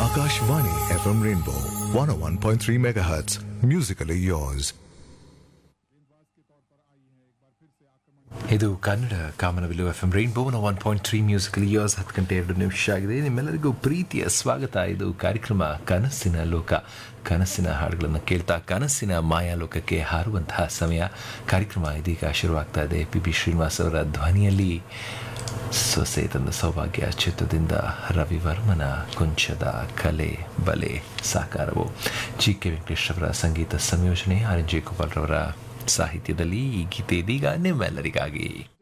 Akashvani FM Rainbow 101.3 MHz. Musically yours. ಇದು Kannada Kamanabillu F M ರೈನ್ಬೋನ one point three musical years ಹತ್ತು ಗಂಟೆ ಎರಡು ನಿಮಿಷ ಆಗಿದೆ ನಿಮ್ಮೆಲ್ಲರಿಗೂ ಪ್ರೀತಿಯ ಸ್ವಾಗತ ಇದು ಕಾರ್ಯಕ್ರಮ ಕನಸಿನ ಲೋಕ ಕನಸಿನ ಹಾಡುಗಳನ್ನು ಕೇಳ್ತಾ ಕನಸಿನ ಮಾಯಾಲೋಕಕ್ಕೆ ಹಾರುವಂತಹ ಸಮಯ ಕಾರ್ಯಕ್ರಮ ಇದೀಗ ಶುರುವಾಗ್ತಾ ಇದೆ ಪಿ ಬಿ ಶ್ರೀನಿವಾಸ್ ಅವರ ಧ್ವನಿಯಲ್ಲಿ ಸೊಸೆ ತಂದ ಸೌಭಾಗ್ಯ ಚಿತ್ರದಿಂದ ರವಿವರ್ಮನ ಕೊಂಚದ ಕಲೆ ಬಲೆ ಸಾಕಾರವು ಜಿ ಕೆ ವೆಂಕಟೇಶ್ ಅವರ ಸಂಗೀತ ಸಂಯೋಜನೆ ಆರ್ ಎನ್ ಜೆ ಗೋಪಾಲ್ ರವರ ಸಾಹಿತ್ಯದಲ್ಲಿ ಈ ಗೀತೆ ಇದೀಗ ನಿಮ್ಮೆಲ್ಲರಿಗಾಗಿ